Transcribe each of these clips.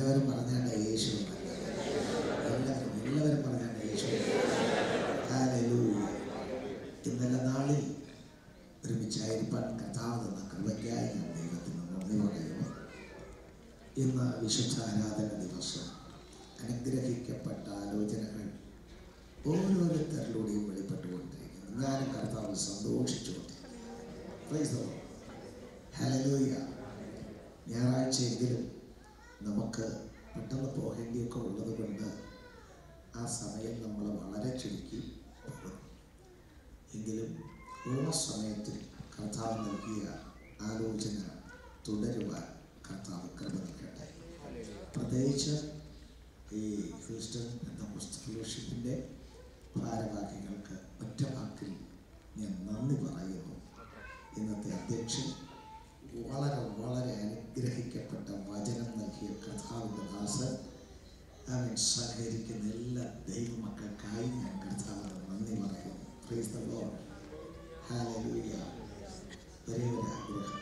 എല്ലാവരും പറഞ്ഞാണ്ട യേശു എല്ലാവരും എല്ലാവരും പറഞ്ഞാണ്ട യേശു ഹല്ലേലൂയ. ഇന്നലെ നാളിൽ ഒരുമിച്ചായിരിക്കാൻ കർത്താവ് തന്ന കൃപയ്ക്കായി ഞാൻ ദൈവത്തിന് നന്ദി പറയുന്നു ഇന്ന് വിശുദ്ധ ആരാധന ദിവസം അനുഗ്രഹിക്കപ്പെട്ട ആലോചനകൾ ഓരോരുത്തരിലൂടെയും വെളിപ്പെട്ടുകൊണ്ടിരിക്കുന്നു ഞാനും കർത്താവ് സന്തോഷിച്ചുകൊണ്ടിരിക്കുന്നു Praise the Lord. Hallelujah. ഞായറാഴ്ചയെങ്കിലും നമുക്ക് പെട്ടെന്ന് പോകേണ്ടിയൊക്കെ ഉള്ളത് കൊണ്ട് ആ സമയം നമ്മൾ വളരെ ചുരുക്കി പോകുന്നു എങ്കിലും ഉള്ള സമയത്തിൽ കർത്താവ് നൽകിയ ആലോചന തുടരുവാൻ കർത്താവ് കൃപ നൽകട്ടെ പ്രത്യേകിച്ച് ഈ ഹ്യൂസ്റ്റൺ എന്ന ഫെലോഷിപ്പിൻ്റെ ഭാരവാഹികൾക്ക് ഒറ്റ വാക്കിൽ ഞാൻ നന്ദി പറയുന്നു ഇന്നത്തെ അധ്യക്ഷൻ വളരെ വളരെ അനുഗ്രഹിക്കപ്പെട്ട വചനം നൽകിയ കർത്താവിൻ്റെ ദാസൻ അവൻ സഹകരിക്കുന്ന എല്ലാ ദൈവമക്കൾക്കായി ഞാൻ കർത്താവിന് നന്ദി പറയുന്നു Praise the Lord. Hallelujah. ഒരേ ഒരു ആഗ്രഹം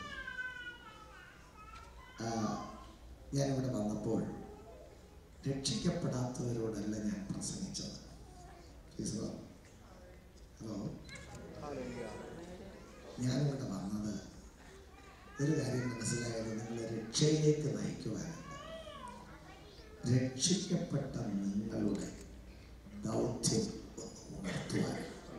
ആ, ഞാനിവിടെ വന്നപ്പോൾ രക്ഷിക്കപ്പെടാത്തവരോടല്ല ഞാൻ പ്രസംഗിച്ചത് Praise the Lord. ഹലോ ഞാനിവിടെ വന്നത് ഒരു കാര്യം മനസ്സിലായത് നിങ്ങളെ രക്ഷയിലേക്ക് നയിക്കുവാനുണ്ട് രക്ഷിക്കപ്പെട്ട നിങ്ങളുടെ ദൗത്യം ഒന്ന് ഉണർത്തുവാൻ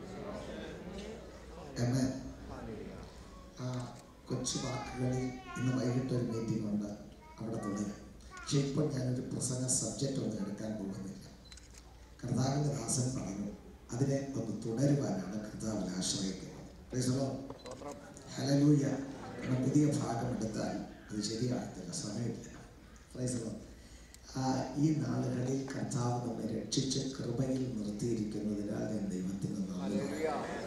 Amen. ആ കൊച്ചു വാക്കുകളിൽ ഇന്ന് വൈകിട്ട് ഒരു മീറ്റിംഗ് ഉണ്ട് അവിടെ തുടങ്ങി പക്ഷെ ഇപ്പോൾ ഞാനൊരു പ്രസംഗ സബ്ജക്റ്റ് ഒന്നും എടുക്കാൻ പോകുന്നില്ല കർത്താവിൻ്റെ ദാസൻ പറഞ്ഞു അതിനെ ഒന്ന് തുടരുവാനാണ് കർത്താവിൽ ആശ്രയിക്കുന്നത് Praise the Lord. ഹലലൂയ എന്ന പുതിയ ഭാഗം എടുത്താൽ അത് ശരിയാകത്തില്ല സമയമില്ല Praise the Lord. ആ, ഈ നാളുകളിൽ കർത്താവ് നമ്മെ രക്ഷിച്ച് കൃപയിൽ നിർത്തിയിരിക്കുന്നതിനാൽ ഞാൻ ദൈവത്തിന് നന്ദി പറയുന്നു.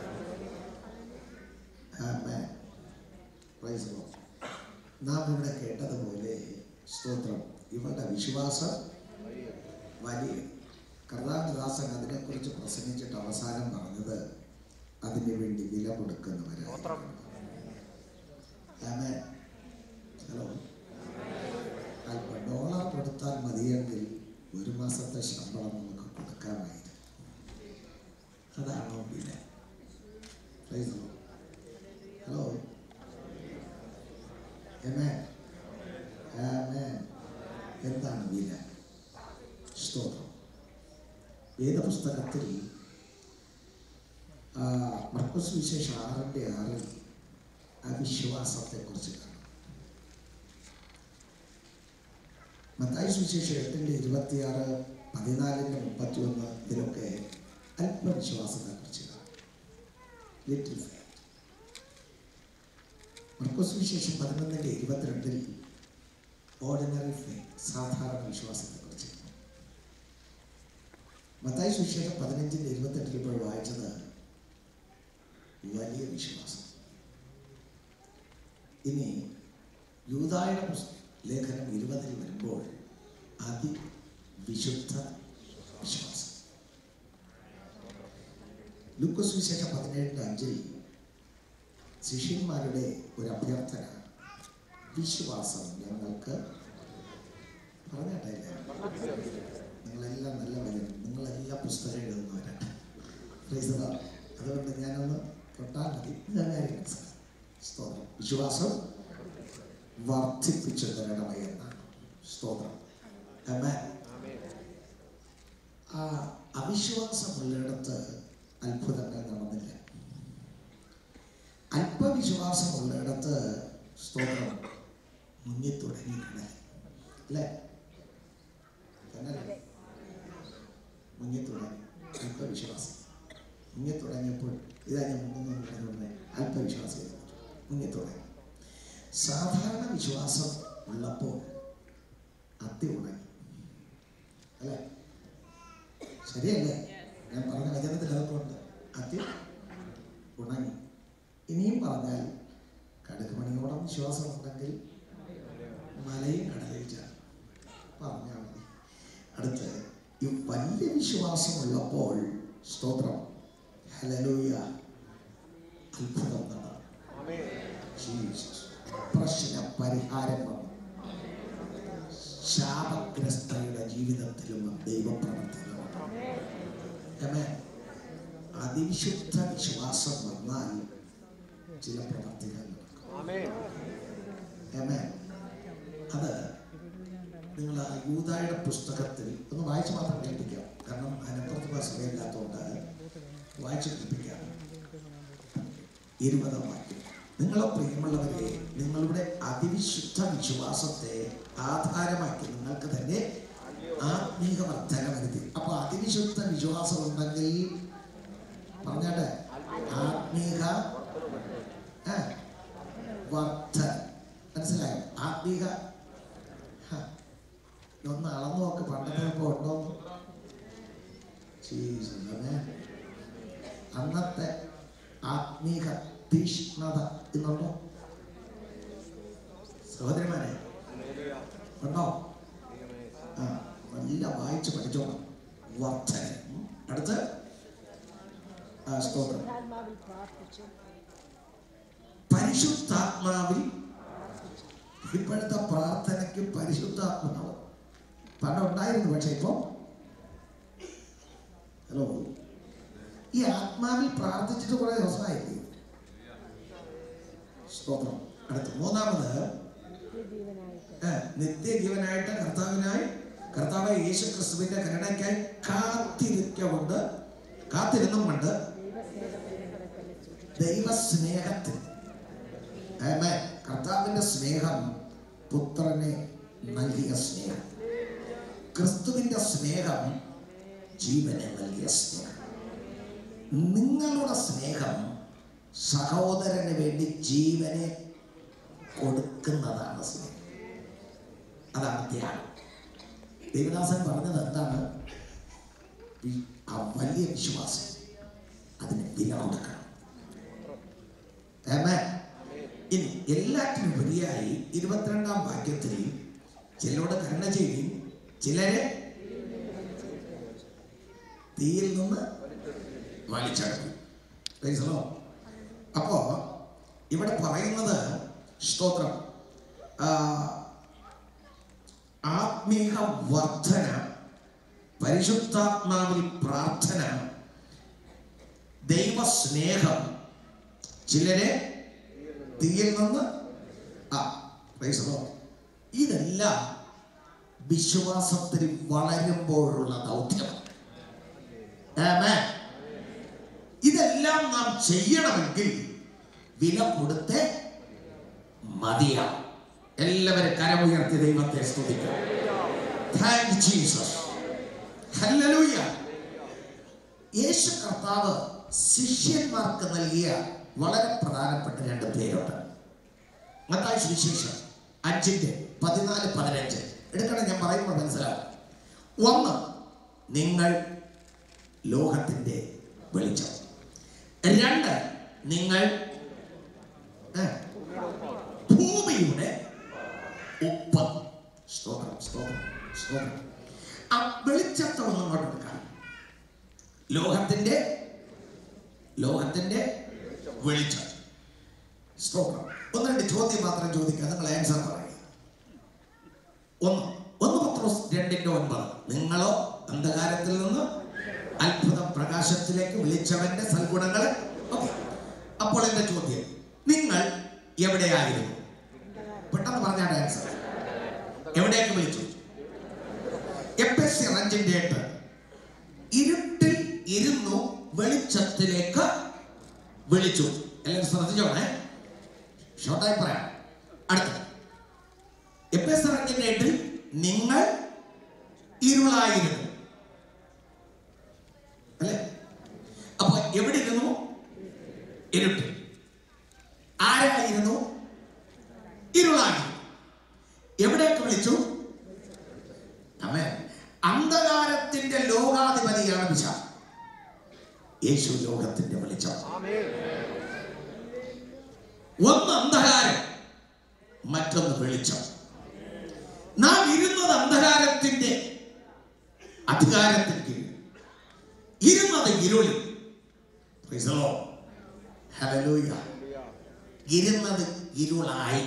Amen. Praise the Lord. നാം ഇവിടെ കേട്ടതുപോലെ സ്തോത്രം ഇവരുടെ വിശ്വാസം വലിയ കർണാടകദാസൻ അതിനെക്കുറിച്ച് പ്രസംഗിച്ചിട്ട് അവസാനം പറഞ്ഞത് അതിനു വേണ്ടി വില കൊടുക്കുന്നവരാണ് Amen. ഹലോ അല്പ ഡോളർ കൊടുത്താൽ മതിയെങ്കിൽ ഒരു മാസത്തെ ശമ്പളം നമുക്ക് കൊടുക്കാമായിരുന്നു അതാണോ വില Praise the Lord. Hello Amen. Amen. എന്താണ് വില സ്തോത്രം വേദപുസ്തകത്തിൽ ആ, മർക്കോസ് വിശേഷ ആറിൻ്റെ ആറിൽ അവിശ്വാസത്തെക്കുറിച്ച് കാണാം മത്തായി സുവിശേഷം എട്ടിൻ്റെ ഇരുപത്തിയാറ് പതിനാലിൻ്റെ മുപ്പത്തി ഒന്ന് ഇതിലൊക്കെ അല്പവിശ്വാസത്തെക്കുറിച്ച് കാണാം ലിറ്റിൽ ഫെയ്ത്ത് മർക്കോസ് വിശേഷം പതിനൊന്നിൻ്റെ ഇരുപത്തിരണ്ടിൽ ഓർഡിനറി ഫെയ്ത്ത് സാധാരണ വിശ്വാസത്തെക്കുറിച്ച് മത്തായി സുവിശേഷം പതിനഞ്ചിൻ്റെ ഇരുപത്തെട്ടിൽ ഇപ്പോൾ വായിച്ചത് വലിയ വിശ്വാസം ഇനി യൂതായുടെ പുസ്ത- ലേഖനം ഇരുപതിൽ വരുമ്പോൾ അതിവിശുദ്ധ വിശ്വാസം ലൂക്കോസ് വിശേഷം പതിനേഴിൻ്റെ അഞ്ചിൽ ശിഷ്യന്മാരുടെ ഒരു അഭ്യർത്ഥന വിശ്വാസം ഞങ്ങൾക്ക് പറഞ്ഞാട്ടെ എല്ലാവരും. നിങ്ങളെല്ലാം നല്ല വരും നിങ്ങളെല്ലാം പുസ്തകം എഴുതുന്നവരാണ് Praise the Lord. അതുകൊണ്ട് ഞാനൊന്ന് തൊട്ടാൽ മതി ഞാൻ കാര്യം മനസ്സിലാക്കി സ്തോത്രം വിശ്വാസം വർദ്ധിപ്പിച്ചു തരണമേ എന്നാണ് സ്തോത്രം Amen. ആ അവിശ്വാസമുള്ളിടത്ത് അത്ഭുതങ്ങൾ നടന്നില്ല അല്പവിശ്വാസമുള്ളിടത്ത് സ്തോത്രം മുങ്ങി തുടങ്ങി കടൽ അല്ലേ തന്നെ മുങ്ങി തുടങ്ങി അല്പവിശ്വാസം മുങ്ങി തുടങ്ങിയപ്പോൾ ഇതാ ഞാൻ മുങ്ങുന്നു പറഞ്ഞുകൊണ്ട് അല്പവിശ്വാസം മുങ്ങി തുടങ്ങി സാധാരണ വിശ്വാസം ഉള്ളപ്പോൾ അത്തി ഉണങ്ങി അല്ലേ ശരിയല്ലേ ഞാൻ പറഞ്ഞ വചനത്തിൽ അതൊക്കെ ഉണ്ട് അത്തി ഉണങ്ങി ഇനിയും പറഞ്ഞാൽ കടുക് മണിയോളം വിശ്വാസം ഉണ്ടെങ്കിൽ മലയും കടലിൽ ചാടും പറഞ്ഞാൽ മതി അടുത്ത് ഈ വലിയ വിശ്വാസമുള്ളപ്പോൾ സ്തോത്രം ഹലലൂയ അത്ഭുതം നടന്നു ജീസസ് പ്രശ്ന പരിഹാരം വന്നു ശാപഗ്രസ്ത അതിവിശുദ്ധ വിശ്വാസം വന്നാൽ ചില പ്രവർത്തികൾ നടക്കും ആമേൻ Amen. അത് നിങ്ങൾ ആ യൂതായുടെ പുസ്തകത്തിൽ ഒന്ന് വായിച്ച് മാത്രം കേൾപ്പിക്കാം കാരണം അതിനപ്പുറത്ത് സമയമില്ലാത്തതുകൊണ്ട് വായിച്ച് കേൾപ്പിക്കാം ഇരുപതാം വാക്യം നിങ്ങളെ പ്രിയമുള്ളവരെ നിങ്ങളുടെ അതിവിശുദ്ധ വിശ്വാസത്തെ ആധാരമാക്കി നിങ്ങൾക്ക് തന്നെ ആത്മീക വർധന വരുത്തി അപ്പൊ അതിവിശുദ്ധ വിശ്വാസം ഉണ്ടെങ്കിൽ പറഞ്ഞാട്ടെ ആത്മീക ആ, വർധന മനസ്സിലായോ ആത്മീക ഹ, ഒന്ന് അളന്നു നോക്ക് പണ്ടത്തെ ഇപ്പൊ ഉണ്ടോ അന്നത്തെ ആത്മീക തീഷ്ണത ഇന്നുണ്ടോ സഹോദരന്മാരെ ഉണ്ടോ ആ നല്ല വായിച്ച് പഠിച്ചോളാം വർധന ഉം. അടുത്ത് ആ, സ്തോത്രം ആത്മാവിൽ പ്രാർത്ഥിച്ചു പരിശുദ്ധാത്മാവിൽ ഇപ്പോഴത്തെ പ്രാർത്ഥനയ്ക്ക് പരിശുദ്ധാത്മാവ് പണ്ട് ഉണ്ടായിരുന്നു പക്ഷെ ഇപ്പൊ ഹലോ ഈ ആത്മാവിൽ പ്രാർത്ഥിച്ചിട്ട് കുറെ ദിവസമായില്ലേ സ്തോത്രം അടുത്ത് മൂന്നാമത് നിത്യജീവനായിട്ട് ഏ, നിത്യജീവനായിട്ട് കർത്താവിനായി കർത്താവ് യേശു ക്രിസ്തുവിന്റെ കരുണയ്ക്കായി കാത്തിരിക്കൊണ്ട് കാത്തിരുന്നും കൊണ്ട് ദൈവസ്നേഹത്തിൽ ദൈവസ്നേഹത്തിൽ ആമേൻ. കർത്താവിന്റെ സ്നേഹം പുത്രനെ നൽകിയ സ്നേഹം ക്രിസ്തുവിന്റെ സ്നേഹം ജീവനെ നൽകിയ സ്നേഹം നിങ്ങളുടെ സ്നേഹം സഹോദരന് വേണ്ടി ജീവനെ കൊടുക്കുന്നതാണ് സ്നേഹം അതാണ് ത്യാഗം ദേവദാസൻ പറഞ്ഞത് എന്താണ് ഈ- ആ വലിയ വിശ്വാസം അതിന് വില കൊടുക്കണം Amen. ഇനി എല്ലാറ്റിനും ഉപരിയായി ഇരുപത്തിരണ്ടാം വാക്യത്തിൽ ചിലരോട് കരുണ ചെയ്യും ചിലരെ തീയിൽ നിന്ന് വലിച്ചടക്കും Praise the Lord. അപ്പോ ഇവിടെ പറയുന്നത് സ്തോത്രം ആ, ആത്മീക വർധന പരിശുദ്ധാത്മാവിൽ പ്രാർത്ഥന ദൈവസ്നേഹം ചിലരെ തീയിൽ നിന്ന് ആ praise the Lord. ഇതെല്ലാം വിശ്വാസത്തിൽ വളരുമ്പോഴുള്ള ദൗത്യമാണ് Amen. ഇതെല്ലാം നാം ചെയ്യണമെങ്കിൽ വില കൊടുത്ത് മതിയാവും എല്ലാവരും കരമുയർത്തി ദൈവത്തെ സ്തുതിക്കാം താങ്ക് ജീസസ് ഹല്ലേലൂയ യേശു കർത്താവ് ശിഷ്യന്മാർക്ക് നൽകിയ വളരെ പ്രധാനപ്പെട്ട രണ്ട് പേരുണ്ട് മത്തായി സുവിശേഷം അഞ്ചിന്റെ പതിനാല് പതിനഞ്ച് എടുക്കണം ഞാൻ പറയുമ്പോൾ മനസ്സിലാവും ഒന്ന് നിങ്ങൾ ലോകത്തിന്റെ വെളിച്ചം രണ്ട് നിങ്ങൾ ഏ, ഭൂമിയുടെ ഉപ്പ് സ്തോത്രം സ്തോത്രം സ്തോത്രം ആ വെളിച്ചത്തെ ഒന്നും അങ്ങോട്ട് എടുക്കാം ലോകത്തിന്റെ ലോകത്തിന്റെ വെളിച്ചം സ്തോത്രം ഒന്ന് രണ്ട് ചോദ്യം മാത്രം ചോദിക്കാം നിങ്ങൾ ആൻസർ പറയുക ഒന്ന് ഒന്ന് പത്രോസ് രണ്ടിന്റെ ഒൻപത് നിങ്ങളോ അന്ധകാരത്തിൽ നിന്ന് അത്ഭുത പ്രകാശത്തിലേക്ക് വിളിച്ചവന്റെ സൽഗുണങ്ങളെ ഓക്കെ അപ്പോൾ എന്റെ ചോദ്യം നിങ്ങൾ എവിടെയായിരുന്നു പെട്ടെന്ന് പറഞ്ഞാണ് ആൻസർ എവിടേക്ക് വിളിച്ചു എപ്പസ് അഞ്ചിന്റെ എട്ട് ഇരുട്ടിൽ ഇരുന്നു വെളിച്ചത്തിലേക്ക് വിളിച്ചു എല്ലാവരും ശ്രദ്ധിച്ചോണേ ഷോർട്ടായി പറയാം അടുത്ത എപ്പസ് അഞ്ചിന്റെ എട്ടിൽ നിങ്ങൾ ഇരുളായിരുന്നു അല്ലേ അപ്പൊ എവിടെ ഇരുന്നു ഇരുട്ടിൽ ആരായിരുന്നു ഇരുളായിരുന്നു എവിടേക്ക് വിളിച്ചു ആമേൻ. അന്ധകാരത്തിന്റെ ലോകാധിപതിയാണ് പിശ യേശു ലോകത്തിന്റെ വെളിച്ചം ആമേൻ ഒന്ന് അന്ധകാരം മറ്റൊന്ന് വെളിച്ചം നാം ഇരുന്നത് അന്ധകാരത്തിന്റെ അധികാരത്തിൽ കീഴിൽ ഇരുന്നത് ഇരുളിൽ Praise the Lord. Hallelujah. ഇരുന്നത് ഇരുളായി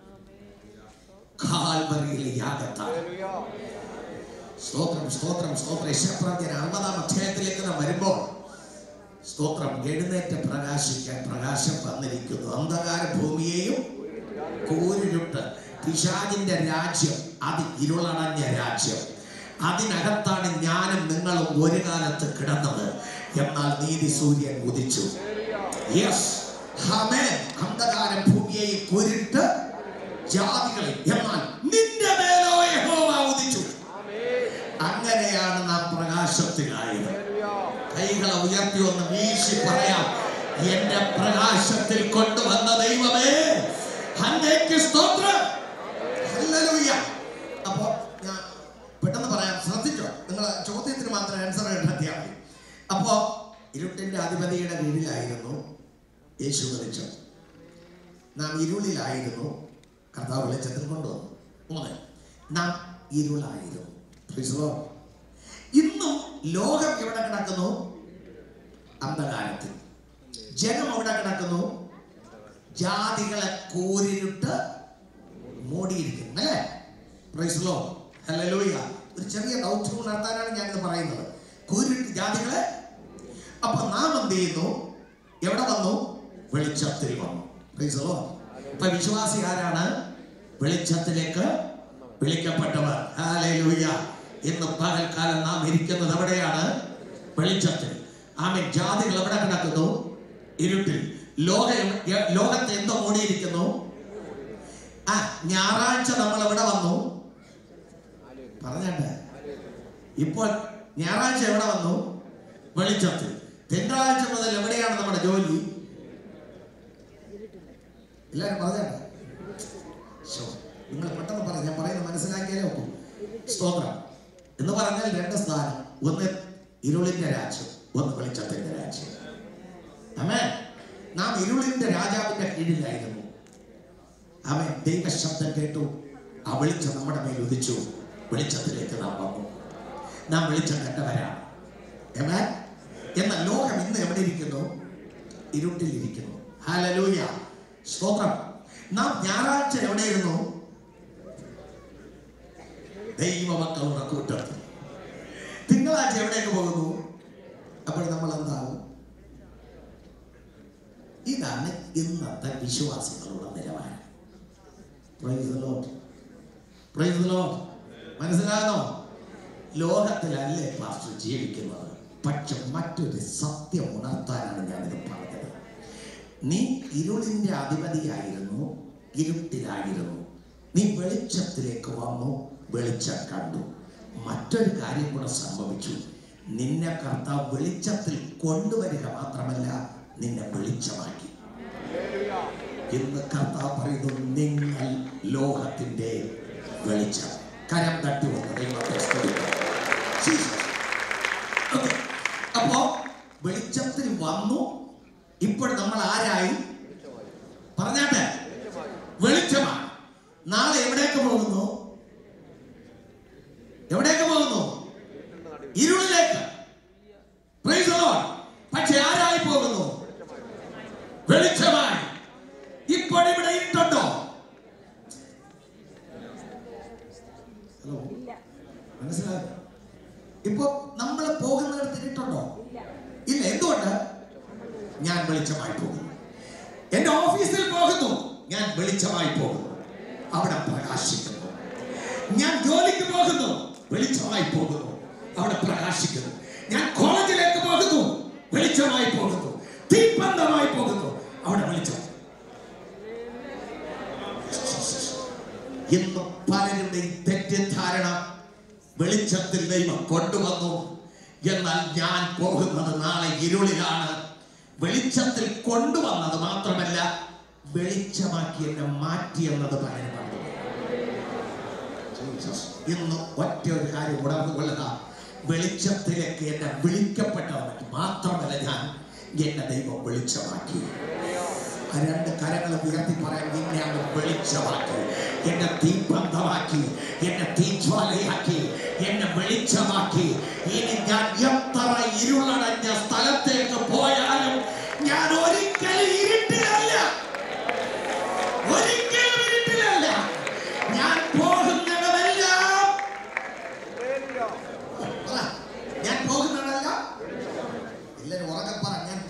കാൽവറിയിലെ യാഗത്താൽ ഹല്ലേലൂയ സ്തോത്രം സ്തോത്രം സ്തോത്രം യശപ്രവചന അറുപതാം അധ്യായത്തിലേക്ക് നാം വരുമ്പോൾ സ്തോത്രം എഴുന്നേറ്റ് പ്രകാശിക്കാൻ പ്രകാശം വന്നിരിക്കുന്നു അന്ധകാര ഭൂമിയെയും കൂരിരുട്ട് പിശാചിന്റെ രാജ്യം അത് ഇരുളടഞ്ഞ രാജ്യം അതിനകത്താണ് ഞാനും നിങ്ങളും ഒരു കാലത്ത് കിടന്നത് എന്നാൽ നീതി സൂര്യൻ ഉദിച്ചു യെസ് ഹമേൻ അന്ധകാര ഭൂമിയെ കുരുട്ട് ജാതികളെ എന്നാൽ നിന്റെ മേലോ യഹോവ ഉദിച്ചു അങ്ങനെയാണ് നാം പ്രകാശത്തിലായത് കൈകളെ ഉയർത്തി ഒന്ന് വീശി പറയാം എന്റെ പ്രകാശത്തിൽ കൊണ്ടുവന്ന ദൈവമേ അങ്ങേക്ക് സ്തോത്രം ഹല്ലേലൂയ അപ്പോ ഞാൻ പെട്ടെന്ന് പറയാം ശ്രദ്ധിച്ചോ നിങ്ങൾ ചോദ്യത്തിന് മാത്രം ആൻസർ കണ്ടെത്തിയാൽ മതി അപ്പോ ഇരുട്ടിന്റെ അധിപതിയുടെ കീഴിലായിരുന്നു യേശു വെളിച്ചം നാം ഇരുളിലായിരുന്നു കർത്താവ് വെളിച്ചത്തിൽ കൊണ്ടുവന്നു മൂന്ന് നാം ഇരുളായിരുന്നു Praise the Lord. ഇന്നും ലോകം എവിടെ കിടക്കുന്നു അന്ധകാരത്തിൽ ജനം എവിടെ കിടക്കുന്നു ജാതികളെ കൂരിട്ട് മൂടിയിരിക്കുന്നു അല്ലേ പ്രൈസ് ലോ ഹല്ലേലൂയ ഒരു ചെറിയ ഡൗട്ട് ഉണർത്താനാണ് ഞാനിത് പറയുന്നത് കൂരിട്ട് ജാതികളെ അപ്പൊ നാം എന്ത് ചെയ്യുന്നു എവിടെ വന്നു വെളിച്ചത്തിൽ വന്നു പ്രൈസ് ലോ ഇപ്പൊ വിശ്വാസി ആരാണ് വെളിച്ചത്തിലേക്ക് വിളിക്കപ്പെട്ടവർ ഹല്ലേലൂയ ഇന്ന് പകൽക്കാലം നാം ഇരിക്കുന്നത് എവിടെയാണ് വെളിച്ചത്തിൽ ആമേൻ ജാതികൾ എവിടെ കിടക്കുന്നു ഇരുട്ടിൽ ലോക ലോകത്തെ എന്തോ മൂടിയിരിക്കുന്നു ആ ഞായറാഴ്ച നമ്മൾ എവിടെ വന്നു പറഞ്ഞേ ഇപ്പോൾ ഞായറാഴ്ച എവിടെ വന്നു വെളിച്ചത്തിൽ തിങ്കളാഴ്ച മുതൽ എവിടെയാണ് നമ്മുടെ ജോലി എല്ലാവരും പറഞ്ഞേ നിങ്ങൾ പെട്ടെന്ന് പറഞ്ഞു ഞാൻ പറയുന്നത് മനസ്സിലാക്കിയാലേ ഒക്കൂ സ്തോത്രം എന്ന് പറഞ്ഞാൽ രണ്ട് സ്ഥാനം ഒന്ന് ഇരുളിന്റെ രാജ്യം ഒന്ന് വെളിച്ചത്തിന്റെ രാജ്യം അമേ നാം ഇരുളിന്റെ രാജാവിന്റെ കീഴിലായിരുന്നു അവൻ ദൈവശബ്ദം കേട്ടു ആ വെളിച്ചം നമ്മുടെ മേൽ ഉദിച്ചു വെളിച്ചത്തിലേക്ക് നാം വന്നു നാം വെളിച്ചം കണ്ടവരാണ് Amen? എന്നാൽ ലോകം ഇന്ന് എവിടെ ഇരിക്കുന്നു ഇരുട്ടിലിരിക്കുന്നു ഹാലലൂയ സ്തോത്രം നാം ഞായറാഴ്ച എവിടെയിരുന്നു ദൈവമക്കളുടെ കൂട്ടത്തിൽ തിങ്കളാഴ്ച എവിടേക്ക് പോകുന്നു അപ്പോൾ നമ്മൾ എന്താകും ഇതാണ് ഇന്നത്തെ വിശ്വാസികളുടെ നിലവാരം Praise the Lord. Praise the Lord. മനസ്സിലാകുന്നോ ലോകത്തിലല്ലേ പാസ്റ്റർ ജീവിക്കുന്നത് പക്ഷെ മറ്റൊരു സത്യം ഉണർത്താനാണ് ഞാനിത് പറഞ്ഞത് നീ ഇരുളിന്റെ അധിപതിയായിരുന്നു ഇരുട്ടിലായിരുന്നു നീ വെളിച്ചത്തിലേക്ക് വന്നു വെളിച്ചം കണ്ടു മറ്റൊരു കാര്യം കൂടെ സംഭവിച്ചു നിന്നെ കർത്താവ് വെളിച്ചത്തിൽ കൊണ്ടുവരിക മാത്രമല്ല നിന്നെ വെളിച്ചമാക്കി ഇന്ന് കർത്താവ് പറയുന്നു നിങ്ങൾ ലോകത്തിന്റെ വെളിച്ചം കരം തട്ടി വന്ന് ദൈവത്തെ സ്തുതിക്കാം. Jesus. Okay. അപ്പോ വെളിച്ചത്തിൽ വന്നു ഇപ്പോൾ നമ്മൾ ആരായി പറഞ്ഞാട്ടെ വെളിച്ചമാണ് നാളെ എവിടേക്ക് പോകുന്നു എവിടേക്ക് പോകുന്നു ഇരുളിലേക്ക് Praise the Lord. പക്ഷെ ആരായി പോകുന്നു വെളിച്ചമായി ഇപ്പോൾ ഇവിടെ ഇരുട്ടുണ്ടോ ഹലോ ഇല്ല മനസ്സിലായോ ഇപ്പൊ നമ്മൾ പോകുന്നിടത്ത് ഇരുട്ടുണ്ടോ ഇല്ല ഇല്ല എന്തുകൊണ്ട് ഞാൻ വെളിച്ചമായി പോകുന്നു എന്റെ ഓഫീസിൽ പോകുന്നു ഞാൻ വെളിച്ചമായി പോകുന്നു അവിടെ പ്രകാശിക്കുന്നു ഞാൻ ജോലിക്ക് പോകുന്നു വെളിച്ചമായി പോകുന്നു അവിടെ പ്രകാശിക്കുന്നു ഞാൻ കോളേജിലേക്ക് പോകുന്നു വെളിച്ചമായി പോകുന്നു തീപ്പന്തമായി പോകുന്നു അവിടെ വെളിച്ചം ഇന്ന് പലരുടെയും തെറ്റിദ്ധാരണ വെളിച്ചത്തിൽ ദൈവം കൊണ്ടുവന്നു എന്നാൽ ഞാൻ പോകുന്നത് നാളെ ഇരുളിലാണ് വെളിച്ചത്തിൽ കൊണ്ടുവന്നത് മാത്രമല്ല വെളിച്ചമാക്കി എന്നെ മാറ്റി എന്നത് പലരും കണ്ടു Jesus. ഇന്ന് ഒറ്റ ഒരു കാര്യം ഉണർന്നു കൊള്ളുക വെളിച്ചത്തിലേക്ക് എന്നെ വിളിക്കപ്പെട്ടവൻ മാത്രമല്ല ഞാൻ എന്നെ ദൈവം വെളിച്ചമാക്കി ആ രണ്ട് കരങ്ങൾ ഉയർത്തി പറയാൻ നിന്നെ അങ്ങ് വെളിച്ചമാക്കി എന്നെ തീബന്ധമാക്കി എന്നെ തീജ്വാലയാക്കി എന്നെ വെളിച്ചമാക്കി ഇനി ഞാൻ എത്ര ഇരുളടഞ്ഞ സ്ഥലത്തേക്ക് പോയാലും ഞാൻ ഒരിക്കലും ഇരുട്ടിലല്ല ഒരിക്കലും ഇരുട്ടിലല്ല ഞാൻ പോകുന്നിടമെല്ലാം പറ, ഞാൻ പോകുന്നിടമെല്ലാം എല്ലാവരും ഉറക്കെ പറ ഞാൻ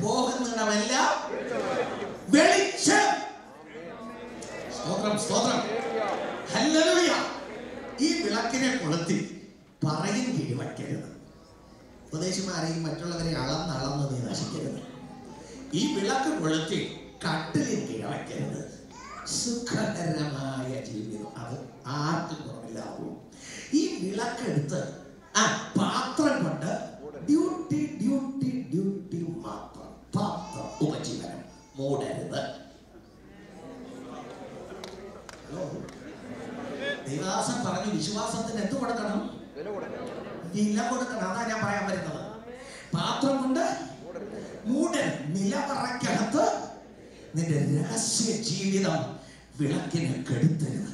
കൊളുത്തി പറയും കീഴ്വയ്ക്കരുത് ഉപദേശിമാരെയും മറ്റുള്ളവരെ അളന്നളന്ന് നീ നശിക്കരുത് ഈ വിളക്ക് കൊളുത്തി കട്ടിലിൽ കീഴവയ്ക്കരുത് സുഖകരമായ ജീവിതം അത് ആർക്കും കുറവില്ലാവൂ ഈ വിളക്കെടുത്ത് ആ പാത്രം കൊണ്ട് ഡ്യൂട്ടി ഡ്യൂട്ടി ഡ്യൂട്ടി മാത്രം പാത്രം ഉപജീവനം മൂടരുത് ഹലോ ദൈവദാസൻ പറഞ്ഞു വിശ്വാസത്തിന് എന്ത് കൊടുക്കണം വില കൊടുക്കണം അതാ ഞാൻ പറയാൻ വരുന്നത് പാത്രം കൊണ്ട് മൂടൻ നിലവറയ്ക്കകത്ത് നിന്റെ രഹസ്യ ജീവിതം വിളക്കിന് കെടുത്തരുത്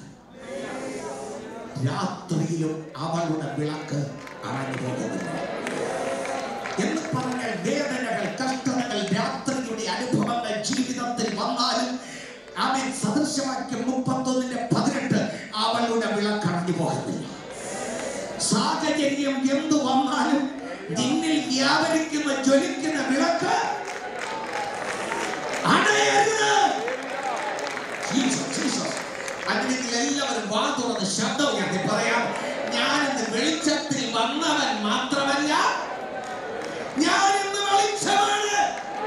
രാത്രിയിലും അവളുടെ വിളക്ക് അണഞ്ഞു പോകുന്നില്ല എന്ന് പറഞ്ഞാൽ വേദനകൾ കഷ്ടതകൾ രാത്രിയുടെ അനുഭവങ്ങൾ ജീവിതത്തിൽ വന്നാലും അവൻ സദൃശവാക്യം മുപ്പത്തൊന്നിന്റെ പതിനെട്ട് അവളുടെ വിളക്ക് അണഞ്ഞു പോകുന്നില്ല സാഹചര്യം എന്തു വന്നാലും നിന്നിൽ വ്യാപരിക്കുന്ന ജ്വലിക്കുന്ന വിളക്ക് അണയരുത് ജീസസ്, ജീസസ്. അങ്ങനെയെങ്കിൽ എല്ലാവരും വാ തുറന്ന് ശബ്ദം ഉയർത്തി പറയാം ഞാൻ ഇന്ന് വെളിച്ചത്തിൽ വന്നവൻ മാത്രമല്ല ഞാൻ ഇന്ന് വെളിച്ചമാണ്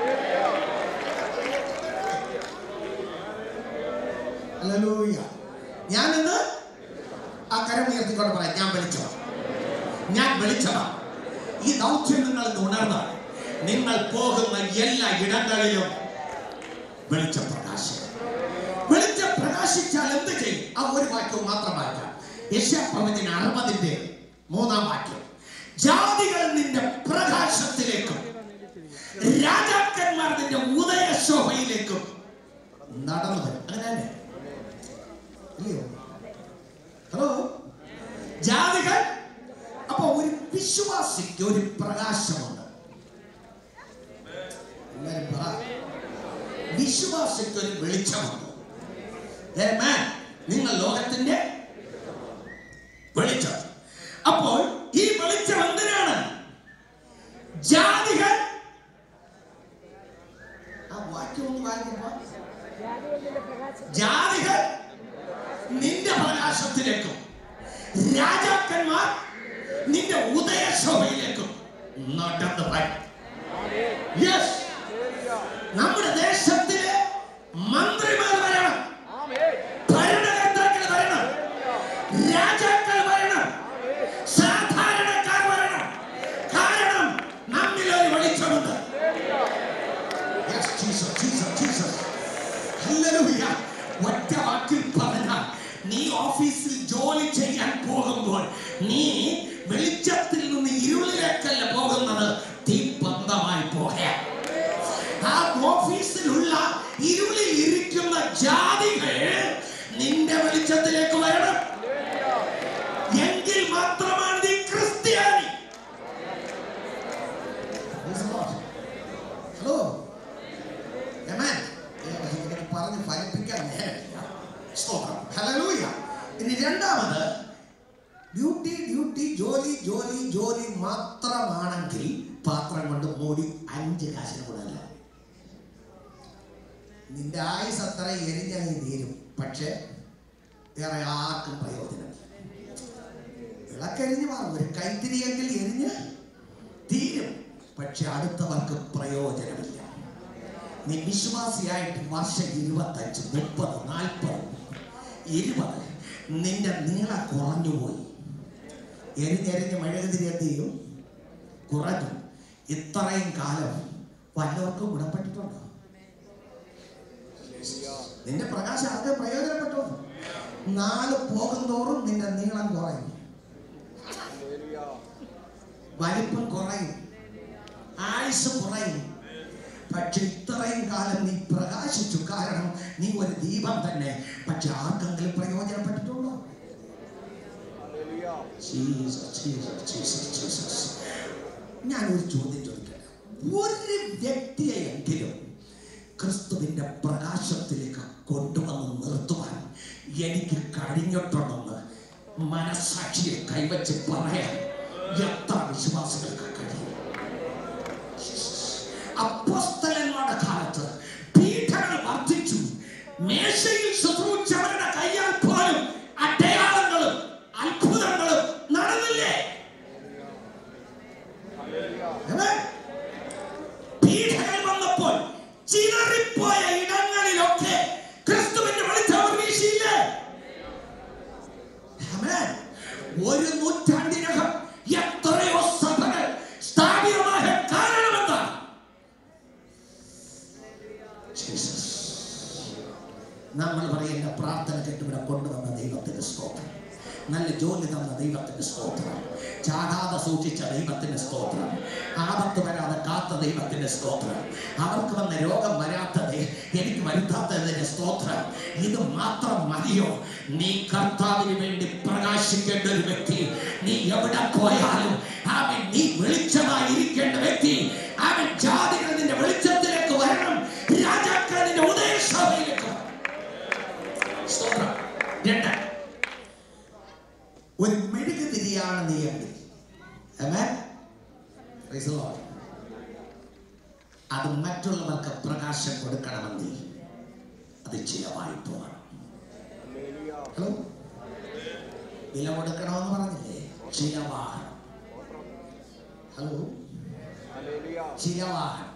ഹല്ലേലൂയ. ഞാൻ ഇന്ന് ആ കരം ഉയർത്തിക്കൊണ്ട് പറയാം ഞാൻ വെളിച്ചമാണ് ഞാൻ വെളിച്ചമാണ് ഈ ദൗത്യം നിങ്ങൾ ഇന്ന് ഉണർന്നാൽ നിങ്ങൾ പോകുന്ന എല്ലാ ഇടങ്ങളിലും വെളിച്ചം പ്രകാശം വെളിച്ചം പ്രകാശിച്ചാൽ എന്ത് ചെയ്യും ആ ഒരു വാക്യവും മാത്രം വായിക്കാം യശപ്രവചന അറുപതിന്റെ മൂന്നാം വാക്യം ജാതികൾ നിന്റെ പ്രകാശത്തിലേക്കും രാജാക്കന്മാർ നിന്റെ ഉദയശോഭയിലേക്കും നടന്നു വരും അങ്ങനെ ഇല്ലയോ ഹലോ ജാതികൾ അപ്പൊ ഒരു വിശ്വാസിക്ക് ഒരു പ്രകാശമുണ്ട് എല്ലാവരും പറ വിശ്വാസിക്ക് ഒരു വെളിച്ചമുണ്ട് Amen. നിങ്ങൾ ലോകത്തിന്റെ വെളിച്ചം അപ്പോൾ ഈ വെളിച്ചം എന്തിനാണ് ജാതികൾ ആ വാക്യം ഒന്ന് വായിക്കുമ്പോ ജാതികളുടെ പ്രകാശം ജാതികൾ നിന്റെ പ്രകാശത്തിലേക്കും രാജാക്കന്മാർ നിന്റെ ഉദയശോഭയിലേക്കും നടന്നു വരും യെസ് നമ്മുടെ ദേശത്തിലെ മന്ത്രിമാർ വരണം ഭരണകർത്താക്കൾ വരണം രാജാക്കൾ വരണം സാധാരണക്കാർ വരണം കാരണം നമ്മിൽ ഒരു വെളിച്ചമുണ്ട് Yes, Jesus, Jesus, Jesus. Hallelujah. ഒറ്റ വാക്കിൽ പറഞ്ഞാൽ നീ ഓഫീസിൽ ജോലി ചെയ്യാൻ പോകുമ്പോൾ നീ വെളിച്ചത്തിൽ നിന്ന് ഇരുളിലേക്കല്ല പോകുന്നത് തീപ്പന്തമായി പോകയാ ആ ഓഫീസിലുള്ള ഇരുളിൽ ഇരിക്കുന്ന ജാതികൾ നിന്റെ വെളിച്ചത്തിലേക്ക് വരണം എങ്കിൽ മാത്രമാണ് നീ ക്രിസ്ത്യാനി ഹലോ Amen. ഇങ്ങനെ പറഞ്ഞ് ഫലിപ്പിക്കാൻ നേരമില്ല. സ്തോത്രം. ഹല്ലേലൂയ. ഇനി രണ്ടാമത് ഡ്യൂട്ടി ഡ്യൂട്ടി ജോലി ജോലി ജോലി മാത്രമാണെങ്കിൽ പാത്രം കൊണ്ട് മൂടി അഞ്ച് കാശിന് കൂടല്ല നിന്റെ ആയുസ് അത്ര എരിഞ്ഞായി തീരും പക്ഷെ വേറെ ആർക്കും പ്രയോജനമില്ല വിളക്കരിഞ്ഞ് മാറും ഒരു കൈത്തിരിയെങ്കിൽ എരിഞ്ഞ് തീരും പക്ഷെ അടുത്തവർക്ക് പ്രയോജനമില്ല നീ വിശ്വാസിയായിട്ട് വർഷം ഇരുപത്തഞ്ച് മുപ്പത് നാൽപ്പത് ഇരുപത് നിന്റെ നീളം കുറഞ്ഞുപോയി എരിഞ്ഞെരിഞ്ഞ് മെഴുകുതിരി എന്ത് ചെയ്യും കുറഞ്ഞു ഇത്രയും കാലം വല്ലവർക്കും ഗുണപ്പെട്ടിട്ടുണ്ടോ നിന്റെ പ്രകാശം ആകെ പ്രയോജനപ്പെട്ടോ നാല് പോകുന്തോറും നിന്റെ നീളം കുറയും വലിപ്പം കുറയും ആയുസ് കുറയും പക്ഷെ ഇത്രയും കാലം നീ പ്രകാശിച്ചു കാരണം നീ ഒരു ദീപം തന്നെ പക്ഷെ ആർക്കെങ്കിലും പ്രയോജനപ്പെട്ടിട്ടുണ്ടോ Jesus, Jesus, Jesus, Jesus. ഞാനൊരു ചോദ്യം ചോദിക്കട്ടെ ഒരു വ്യക്തിയെയെങ്കിലും ക്രിസ്തുവിന്റെ പ്രകാശത്തിലേക്ക് കൊണ്ടുവന്ന് നിർത്തുവാൻ എനിക്ക് കഴിഞ്ഞിട്ടുണ്ടെന്ന് മനസാക്ഷിയെ കൈവച്ച് പറയാൻ എത്ര വിശ്വാസികൾക്ക് കഴിയും അപ്പോസ്തലന്മാരുടെ കാലത്ത് പീഠങ്ങൾ വർദ്ധിച്ചു മേശയിൽ ശുശ്രൂഷവരുടെ കയ്യാൽ പോലും അടയാളങ്ങളും അത്ഭുതങ്ങളും ഒരു നൂറ്റാണ്ടിനകം എത്രയോ സഭകൾ സ്ഥാപിതമായ കാരണമെന്താണ് ജീസസ് നമ്മൾ പറയുന്ന പ്രാർത്ഥന കെട്ടിവിടെ കൊണ്ടുവന്ന ദൈവത്തിന്റെ സ്തോത്രം നല്ല ജോലി തന്ന ദൈവത്തിന്റെ സ്തോത്രം ചാടാതെ സൂക്ഷിച്ച ദൈവത്തിന്റെ സ്തോത്രം ആപത്ത് വരാതെ കാത്ത ദൈവത്തിന്റെ സ്തോത്രം അവർക്ക് വന്ന രോഗം വരാത്തത് എനിക്ക് വരുത്താത്തതിന്റെ സ്തോത്രം ഇത് മാത്രം മതിയോ നീ കർത്താവിന് വേണ്ടി പ്രകാശിക്കേണ്ട ഒരു വ്യക്തി നീ എവിടെ പോയാലും അവൻ നീ വെളിച്ചമായിരിക്കേണ്ട വ്യക്തി അവൻ ജാതികൾ നിന്റെ വെളിച്ചത്തിലേക്ക് വരണം രാജാക്കൾ നിന്റെ ഉദയസഭയിലേക്ക് വരണം സ്തോത്രം രണ്ട് ഒരു മെഴുകുതിരിയാണ് നീ എങ്കിൽ Amen? Praise the Lord. അത് മറ്റുള്ളവർക്ക് പ്രകാശം കൊടുക്കണമെങ്കിൽ അത് ചിലവായി പോകണം ഹലോ വില കൊടുക്കണമെന്ന് പറഞ്ഞില്ലേ ചിലവാകണം ഹലോ ചിലവാകണം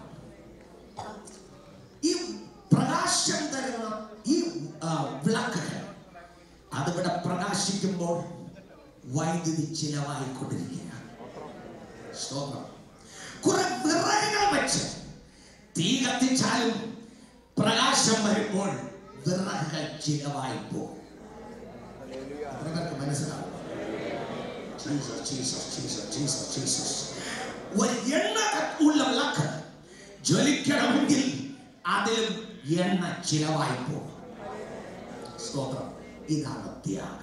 ഈ പ്രകാശം തരുന്ന ഈ ആ, വിളക്കുകൾ അതിവിടെ പ്രകാശിക്കുമ്പോൾ വൈദ്യുതി ചിലവായിക്കൊണ്ടിരിക്കുകയാണ് സ്തോത്രം കുറെ വിറകുകൾ വെച്ച് തീ കത്തിച്ചാലും പ്രകാശം വരുമ്പോൾ വിറകുകൾ ചിലവായി പോകും എത്ര പേർക്ക് മനസ്സിലാവും Jesus, Jesus, Jesus, Jesus, Jesus. ഒരു എണ്ണ ഉള്ള വിളക്ക് ജ്വലിക്കണമെങ്കിൽ അതിലും എണ്ണ ചിലവായി പോകും സ്തോത്രം ഇതാണ് ത്യാഗം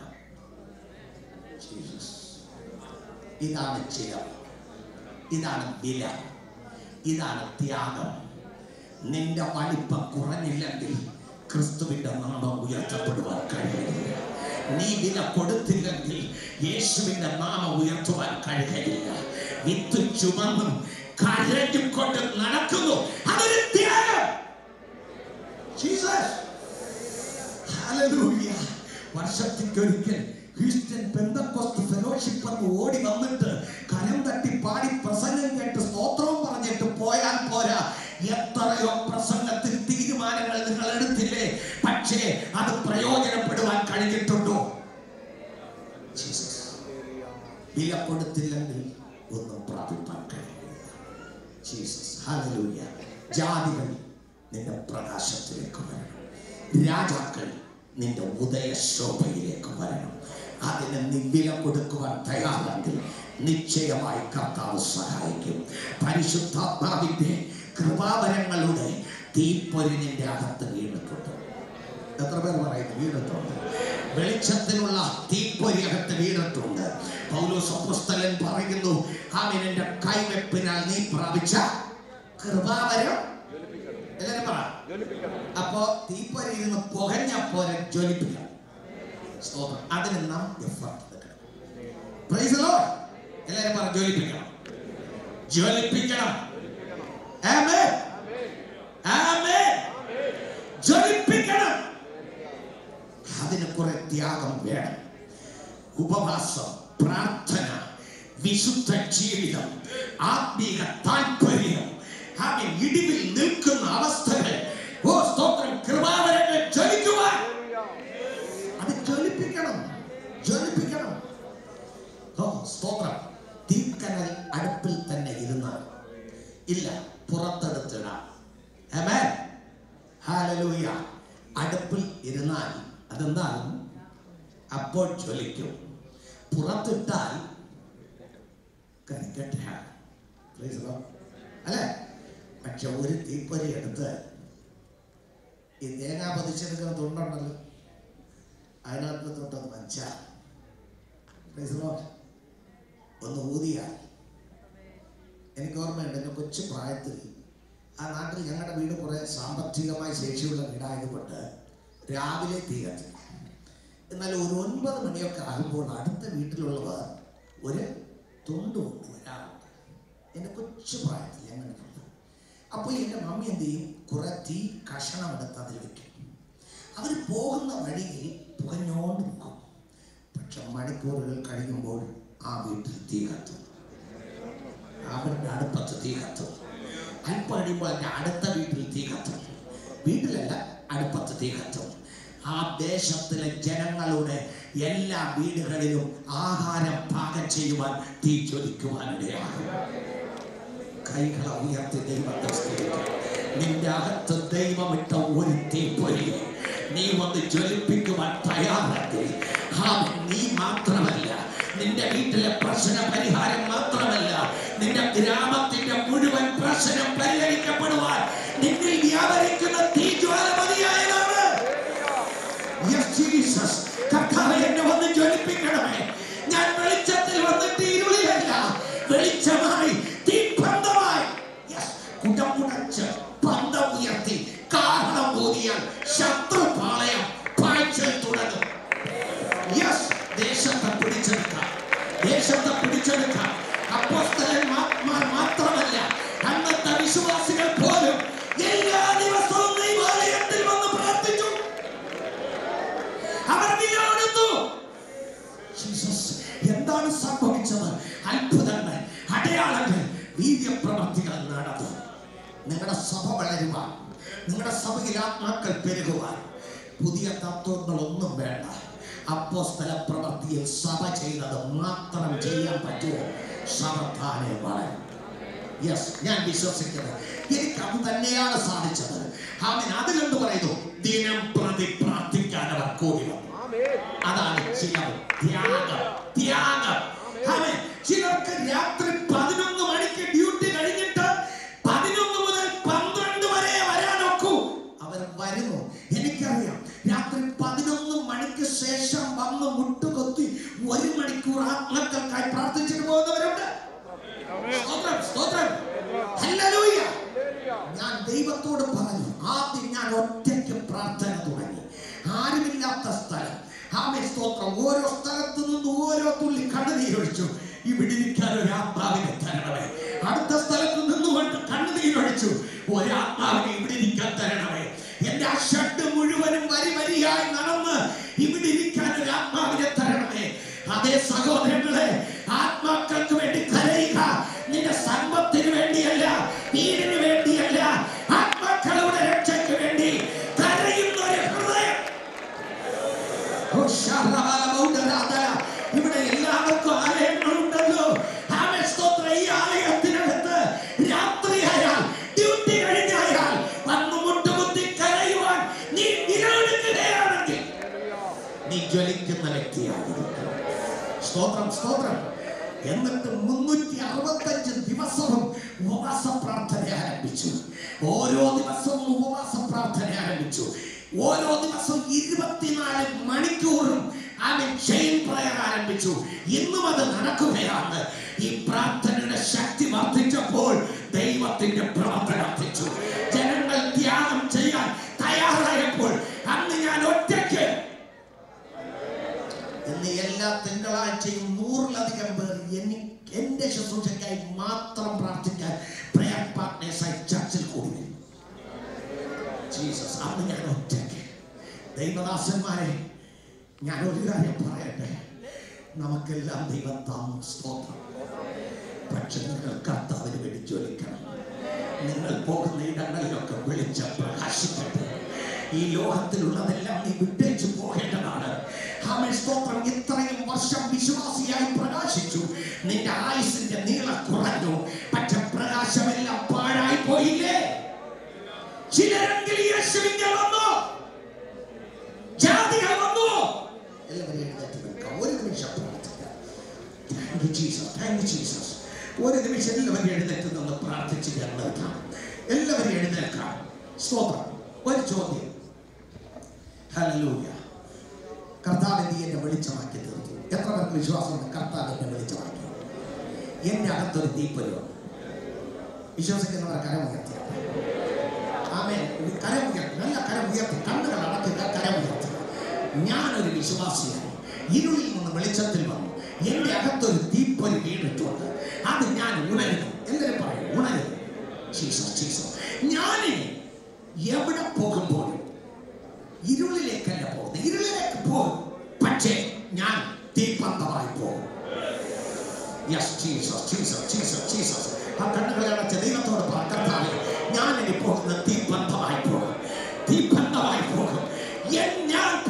ജീസസ് ഇതാണ് ചിലവ് ഇതാണ് വില ഇതാണ് ത്യാഗം നിന്റെ വലിപ്പം കുറഞ്ഞില്ലെങ്കിൽ ക്രിസ്തുവിന്റെ നാമം ഉയർത്തപ്പെടുവാൻ കഴിയില്ല നീ വില കൊടുത്തില്ലെങ്കിൽ യേശുവിന്റെ നാമം ഉയർത്തുവാൻ കഴിയില്ല വിത്ത് ചുമന്നും കരഞ്ഞും കൊണ്ട് നടക്കുന്നു അതൊരു ത്യാഗം ജീസസ് ഹല്ലേലൂയ വർഷത്തിലൊരിക്കൽ ഹ്യൂസ്റ്റൺ പെന്തക്കോസ്റ്റ് ഫെലോഷിപ്പ് എന്ന് ഓടി വന്നിട്ട് കരം തട്ടി പാടി പ്രസംഗം കേട്ട് സ്തോത്രവും പറഞ്ഞിട്ട് പോയാൽ പോരാ എത്രയോ പ്രസംഗത്തിൽ തീരുമാനങ്ങൾ നിങ്ങൾ എടുത്തില്ലേ പക്ഷേ അത് പ്രയോജനപ്പെടുവാൻ കഴിഞ്ഞിട്ടുണ്ടോ ജീസസ് വില കൊടുത്തില്ലെങ്കിൽ ഒന്നും പ്രാപിപ്പാൻ കഴിയില്ല ജീസസ് ഹല്ലേലൂയ ജാതികൾ നിന്റെ പ്രകാശത്തിലേക്ക് വരണം രാജാക്കൾ നിന്റെ ഉദയശോഭയിലേക്ക് വരണം അതിന് നീ വില കൊടുക്കുവാൻ തയ്യാറെങ്കിൽ നിശ്ചയമായി കർത്താവ് സഹായിക്കും പരിശുദ്ധാത്മാവിന്റെ കൃപാവരങ്ങളുടെ തീപ്പൊരി നിന്റെ അകത്ത് വീണിട്ടുണ്ട് എത്ര പേർ പറയുന്നു വീണിട്ടുണ്ട് വെളിച്ചത്തിനുള്ള തീപ്പൊരി അകത്ത് വീണിട്ടുണ്ട് പൗലോസ് അപ്പോസ്തലൻ പറയുന്നു അവൻ എന്റെ കൈവെപ്പിനാൽ നീ പ്രാപിച്ച കൃപാവരം എല്ലാരും പറ അപ്പോ തീപ്പൊരി ഇരുന്ന് പുകഞ്ഞ പോലെ ജ്വലിപ്പിക്കണം സ്തോത്രം അതിന് നാം എഫർട്ട് എടുക്കണം പ്രൈസ് ദി ലോർഡ് എല്ലാരും പറ ജ്വലിപ്പിക്കണം ജ്വലിപ്പിക്കണം ആമേൻ ആമേൻ ജ്വലിപ്പിക്കണം അതിന് കുറെ ത്യാഗം വേണം ഉപവാസം പ്രാർത്ഥന വിശുദ്ധ ജീവിതം ആത്മീക താല്പര്യം അവൻ ഇടിവിൽ നിൽക്കുന്ന അവസ്ഥകൾ ഓ സ്തോത്രം കൃപാവരങ്ങൾ ജ്വലിക്കുവാൻ അത് ജ്വലിപ്പിക്കണം ജ്വലിപ്പിക്കണം ഓ സ്തോത്രം തീക്കനൽ അടുപ്പിൽ തന്നെ ഇരുന്നാൽ ഇല്ല പുറത്തെടുത്തിടാം ആമേൻ ഹാലലൂയ അടുപ്പിൽ ഇരുന്നാൽ അതെന്താകും അപ്പോൾ ജ്വലിക്കും പുറത്തിട്ടാൽ കരിക്കട്ടയാണ് Praise the Lord. അല്ലേ പക്ഷെ ഒരു തീപ്പൊരി എടുത്ത് ഈ തേങ്ങ പതിച്ചെടുക്കുന്ന തുണ്ടുണ്ടല്ലോ അതിനകത്ത് തൊട്ടത് മനസ്സിലാ Praise the Lord. ഒന്ന് ഊതിയാൽ എനിക്ക് ഓർമ്മയുണ്ട് എൻ്റെ കൊച്ചു പ്രായത്തിൽ ആ നാട്ടിൽ ഞങ്ങളുടെ വീട് കുറേ സാമ്പത്തികമായി ശേഷിയുള്ള വീടായതുകൊണ്ട് രാവിലെ തീ കത്തി എന്നാൽ ഒരു ഒൻപത് മണിയൊക്കെ ആകുമ്പോൾ അടുത്ത വീട്ടിലുള്ളവർ ഒരു തുണ്ട് കൊണ്ട് വരാറുണ്ട് എൻ്റെ കൊച്ചു പ്രായത്തിൽ ഞാൻ കണ്ടിട്ടുണ്ട് അപ്പോൾ എൻ്റെ മമ്മി എന്ത് ചെയ്യും കുറേ തീ കഷണം എടുത്ത് അതിൽ വെക്കും അവർ പോകുന്ന വഴിയിൽ പുകഞ്ഞോണ്ട് പോകും പക്ഷെ മണിക്കൂറുകൾ കഴിയുമ്പോൾ ആ വീട്ടിൽ തീ കത്തും അവരുടെ അടുപ്പത്ത് തീ കത്തും അല്പം കഴിയുമ്പോൾ എൻ്റെ അടുത്ത വീട്ടിൽ തീ കത്തും വീട്ടിലല്ല അടുപ്പത്ത് തീ കത്തും ആ ദേശത്തിലെ ജനങ്ങളുടെ എല്ലാ വീടുകളിലും ആഹാരം പാകം ചെയ്യുവാൻ തീ ജ്വലിക്കുവാനിടയാകും കൈകളെ ഉയർത്തി ദൈവത്തെ സ്തുതിക്കാം നിന്റെ അകത്ത് ദൈവമിട്ട ഒരു തീപ്പൊരി നീ വന്ന് ജ്വലിപ്പിക്കുവാൻ തയ്യാറാക്കി ആ നീ മാത്രമല്ല നിന്റെ വീട്ടിലെ പ്രശ്ന പരിഹാരം മാത്രമല്ല നിന്റെ ഗ്രാമത്തിന്റെ മുഴുവൻ പ്രശ്നം പരിഹരിക്കപ്പെടുവാൻ നിന്നിൽ വ്യാപരിക്കുന്ന തീജ്വാല മതിയായതാണ് Yes, Jesus. കർത്താവേ, എന്നെ വന്ന് ജ്വലിപ്പിക്കണമേ ഞാൻ വെളിച്ചത്തിൽ വന്നിട്ട് ഇരുളിലല്ല വെളിച്ചമായി തീപ്പന്തമായി Yes, കുടമുടച്ച് പന്തം ഉയർത്തി കാരണം ഊതിയാൽ ശത്രുപാളയം പാഴ്ചൽ തുടങ്ങും യെസ് ദേശത്തെ പിടിച്ചെടുക്കാം ദേശത്തെ പിടിച്ചെടുക്കാം അപ്പോസ്തലന്മാർ മാത്രമല്ല അന്നത്തെ വിശ്വാസികൾ പോലും എല്ലാ ദിവസവും ദൈവാലയത്തിൽ വന്ന് പ്രാർത്ഥിച്ചു അവർ വിലയെടുത്തു ജീസസ് എന്താണ് സംഭവിച്ചത് അത്ഭുതങ്ങൾ അടയാളങ്ങൾ വീര്യപ്രവർത്തികൾ നടന്നു നിങ്ങളുടെ സഭ വളരുവാൻ നിങ്ങളുടെ സഭയിൽ ആത്മാക്കൾ പെരുകുവാൻ പുതിയ തത്വങ്ങളൊന്നും വേണ്ട അപ്പോസ്തല പ്രവൃത്തിയിൽ സഭ ചെയ്തത് മാത്രം ചെയ്യാൻ പറ്റുമോ സഭ താനെ വളരും യെസ് ഞാൻ വിശ്വസിക്കുന്നത് എനിക്ക് അത് തന്നെയാണ് സാധിച്ചത് അവൻ അതിലെന്ത് പറയുന്നു ദിനം പ്രതി പ്രാർത്ഥിക്കാൻ അവർ കൂടി വന്നു അതാണ് ചിലർ ത്യാഗം ത്യാഗം അവൻ ചിലർക്ക് രാത്രി പതിനൊന്ന് മണിക്ക് ഡ്യൂട്ടി കഴിഞ്ഞിട്ട് പതിനൊന്ന് മുതൽ പന്ത്രണ്ട് വരെ വരാനൊക്കൂ അവർ വരുന്നു എനിക്കറിയാം രാത്രി പതിനൊന്ന് മണിക്ക് ശേഷം വന്ന് മുട്ടുകൊത്തി ഒരു മണിക്കൂർ ആത്മക്കൾക്കായി പ്രാർത്ഥിച്ചിട്ട് പോകുന്നവരുണ്ട് സ്തോത്രം സ്തോത്രം ഹല്ലേലൂയ ഞാൻ ദൈവത്തോട് പറഞ്ഞു ആദ്യം ഞാൻ ഒറ്റയ്ക്ക് പ്രാർത്ഥന തുടങ്ങി ആരുമില്ലാത്ത സ്ഥലം ആമേ സ്തോത്രം ഓരോ സ്ഥലത്തു നിന്ന് ഓരോ തുള്ളി കണ്ണുനീരൊഴിച്ചു ഇവിടെ ഇരിക്കാൻ ഒരു ആത്മാവിനെ തരണമേ അടുത്ത സ്ഥലത്ത് നിന്നുകൊണ്ട് കണ്ണുനീരൊഴിച്ചു ഒരു ആത്മാവിനെ ഇവിടെ ഇരിക്കാൻ തരണമേ എന്റെ ആ ഷഡ് മുഴുവനും വരി വരിയായി നടന്ന് ഇവിടെ ഇരിക്കാൻ ഒരു ആത്മാവിനെ തരണമേ അതേ സഹോദരങ്ങളെ ആത്മാക്കൾക്ക് വേണ്ടി കരയുക നിന്റെ സമ്പത്തിന് വേണ്ടിയല്ല വീടിന് വേണ്ടിയല്ല ആത്മാക്കളുടെ രക്ഷയ്ക്ക് വേണ്ടി കരയുന്ന ഒരു ഹൃദയം ഓ, ശർവ്വകാല ബൗദ്ധരാധന. ഇവിടെ എല്ലാവർക്കും ആലയങ്ങളുണ്ടല്ലോ ആമേൻ, സ്തോത്രം. ഈ ആലയത്തിനകത്ത് രാത്രിയായാൽ ഡ്യൂട്ടി കഴിഞ്ഞായാൽ വന്ന് മുട്ടുകുത്തി കരയുവാൻ നീ നിലവിളിക്കുകയാണെങ്കിൽ നീ ജ്വലിക്കുന്ന വ്യക്തിയായിരിക്കും സ്തോത്രം സ്തോത്രം എന്നിട്ട് മുന്നൂറ്റി അറുപത്തഞ്ച് ദിവസവും ഉപവാസ പ്രാർത്ഥന ആരംഭിച്ചു ഓരോ ദിവസവും ഉപവാസ പ്രാർത്ഥന ആരംഭിച്ചു ഓരോ ദിവസവും ഇരുപത്തിനാല് മണിക്കൂറും അവൻ ചെയിൻ പ്രയർ ആരംഭിച്ചു ഇന്നും അത് നടക്കുകയാണ് ഈ പ്രാർത്ഥനയുടെ ശക്തി വർദ്ധിച്ചപ്പോൾ ദൈവത്തിന്റെ പ്രവർത്തനം വർദ്ധിച്ചു ജനങ്ങൾ ത്യാഗം ചെയ്യാൻ തയ്യാറായപ്പോൾ അന്ന് ഞാൻ ഒറ്റയ്ക്ക് ഇന്ന് എല്ലാ തിങ്കളാഴ്ചയും നൂറിലധികം പേർ എനി എന്റെ ശുശ്രൂഷയ്ക്കായി മാത്രം പ്രാർത്ഥിക്കാൻ പ്രയർ പാർട്ട്നേഴ്സായി ചർച്ചിൽ കൂടി വരും ജീസസ് അന്ന് ഞാൻ ഒറ്റയ്ക്ക് ദൈവദാസന്മാരെ ഞാൻ ഒരു കാര്യം പറയട്ടെ നമുക്കെല്ലാം ദൈവം താന്നു സ്തോത്രം പക്ഷെ നിങ്ങൾ കർത്താവിന് വേണ്ടി ജ്വലിക്കണം നിങ്ങൾ പോകുന്ന ഇടങ്ങളിലൊക്കെ വെളിച്ചം പ്രകാശിക്കട്ടെ ഈ ലോകത്തിലുള്ളതെല്ലാം നീ വിട്ടേച്ചു പോകേണ്ടതാണ് ആമേൻ സ്തോത്രം ഇത്രയും വർഷം വിശ്വാസിയായി പ്രകാശിച്ചു നിന്റെ ആയുസിന്റെ നീളം കുറഞ്ഞു പക്ഷെ പ്രകാശമെല്ലാം പാഴായി പോയില്ലേ ചിലരെങ്കിലും യേശുവിന്റെ വന്നു ജാതികൾ വന്നു എല്ലാവരും എഴുന്നേറ്റ് നിൽക്കാം ഒരു നിമിഷം പ്രാർത്ഥിക്കാം thank you Jesus thank you Jesus ഒരു നിമിഷം എല്ലാവരും എഴുന്നേറ്റ് നിന്ന് പ്രാർത്ഥിച്ച് ഞാൻ നിർത്താം എല്ലാവരും എഴുന്നേൽക്കാം സ്തോത്രം ഒരു ചോദ്യം ഹല്ലേലൂയ കർത്താവ് നീ എന്നെ വെളിച്ചമാക്കി തീർത്തു എത്ര പേർക്ക് വിശ്വാസമുണ്ട് കർത്താവ് എന്നെ വെളിച്ചമാക്കി എന്റെ അകത്തൊരു തീപ്പൊരുണ്ട് വിശ്വസിക്കുന്നവർ കരമുയർത്തി ആമേൻ ഒരു കരമുയർത്തി നല്ല കരമുയർത്തി കണ്ണുകൾ അടക്കുക കരമുയർത്തുക ഞാനൊരു വിശ്വാസിയാണ് ഇരുളിൽ നിന്ന് വെളിച്ചത്തിൽ വന്നു എന്റെ അകത്തൊരു തീപ്പൊരി വീണിട്ടുണ്ട് അത് ഞാൻ ഉണരുന്നു എല്ലാവരും പറയും ഉണരുന്നു ജീസസ് ജീസസ് ഞാനിനി എവിടെ പോകുമ്പോഴും ഇരുളിലേക്കല്ല പോകുന്നത് ഇരുളിലേക്ക് പോകും പക്ഷേ ഞാൻ തീപ്പന്തമായി പോകും yes Jesus Jesus Jesus Jesus ആ കണ്ണുകളെ അടച്ച ദൈവത്തോട് പറ കർത്താവേ ഞാൻ ഇനി പോകുന്ന തീപ്പന്തമായി പോകും തീപ്പന്തമായി പോകും എൻ- ഞാൻ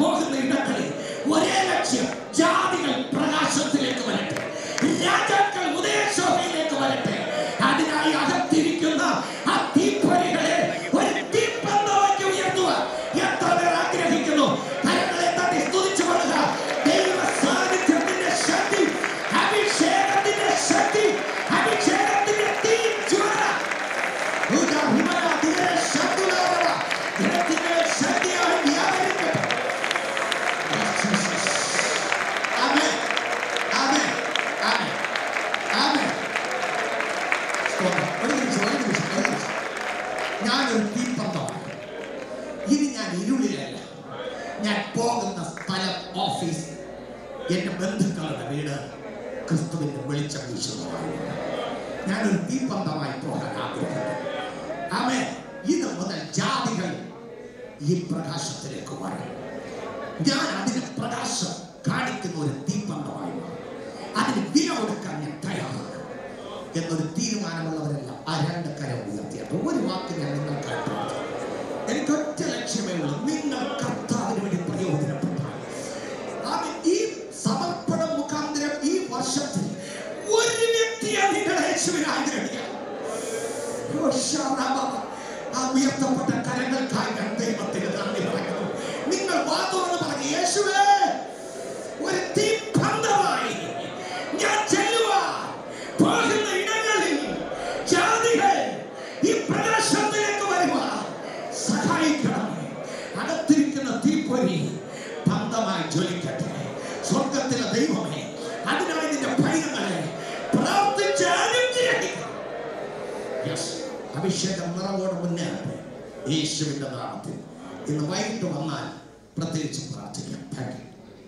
ക്രിസ്തുവിന്റെ വെളിച്ചം വീശുന്നതായി ഞാനൊരു തീപ്പന്തമായി പോകാൻ ആഗ്രഹിക്കുന്നു ആമേ ഇത് മുതൽ ജാതികൾ ഈ പ്രകാശത്തിലേക്ക് വരും ഞാൻ അതിന് പ്രകാശം കാണിക്കുന്ന ഒരു തീപ്പന്തമായി മാറും. അതിന് വില കൊടുക്കാൻ ഞാൻ തയ്യാറാണ് എന്നൊരു തീരുമാനമുള്ളവരെല്ലാം ആ രണ്ട് കരം ഉയർത്തിയിട്ട് ഒരു വാക്ക് ഞാൻ നിങ്ങൾക്കായി പ്രാർത്ഥിക്കുന്നു. എനിക്ക് ഒറ്റ ലക്ഷ്യമേ ഉള്ളൂ നിങ്ങൾ കർത്താവിന് വേണ്ടി പ്രയോജനപ്പെട്ടാൽ ആമേൻ. ഈ സമർപ്പണം മുഖാന്തരം ഈ വർഷത്തിൽ ഒരു വ്യക്തിയെ നിങ്ങൾ യേശുവിനായി ഗ്രഹിക്കാം ഓ, ശാറാബ. ആ ഉയർത്തപ്പെട്ട കരങ്ങൾക്കായി ഞാൻ ദൈവത്തിന് നന്ദി പറയുന്നു നിങ്ങൾ വാ തുറന്ന് പറഞ്ഞു യേശുവേ ഒരു തീപ്പന്തമായി ഞാൻ ചെല്ലുവാൻ പോകുന്ന ഇടങ്ങളിൽ ജാതികൾ ഈ പ്രകാശത്തിലേക്ക് വരുവാൻ സഹായിക്കണമേ അകത്തിരിക്കുന്ന തീപ്പൊരി പന്തമായി ജ്വലിക്കട്ടെ സ്വർഗത്തിലെ ദൈവമേ അതിനായി നിന്റെ പൈതങ്ങളെ പ്രാർത്ഥിച്ച് അനുഗ്രഹിക്കണം Yes. അഭിഷേകം നിറവോട് മുന്നേറട്ടെ യേശുവിന്റെ നാമത്തിൽ ഇന്ന് വൈകിട്ട് വന്നാൽ പ്രത്യേകിച്ച് പ്രാർത്ഥിക്കാം താങ്ക്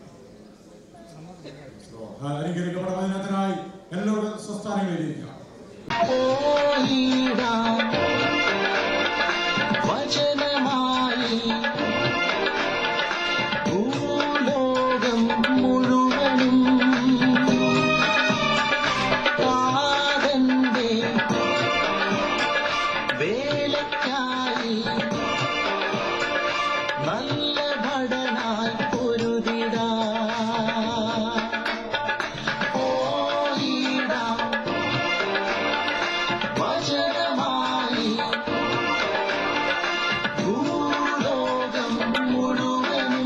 യു അനുഗ്രഹിക്കപ്പെടുന്നതിനായി എല്ലാവരും സ്വസ്ഥാനങ്ങളിലിരിക്കാം വചനമായി ഭൂലോകം മുഴുവനും പാതന്റെ വേലയ്ക്കായി നല്ല ഭടനായി പൊരുതിടാ ഓയിടാം വചനമായി ഭൂലോകം മുഴുവനും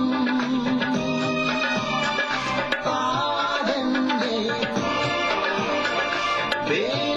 പാതന്റെ വേലയ്ക്കായി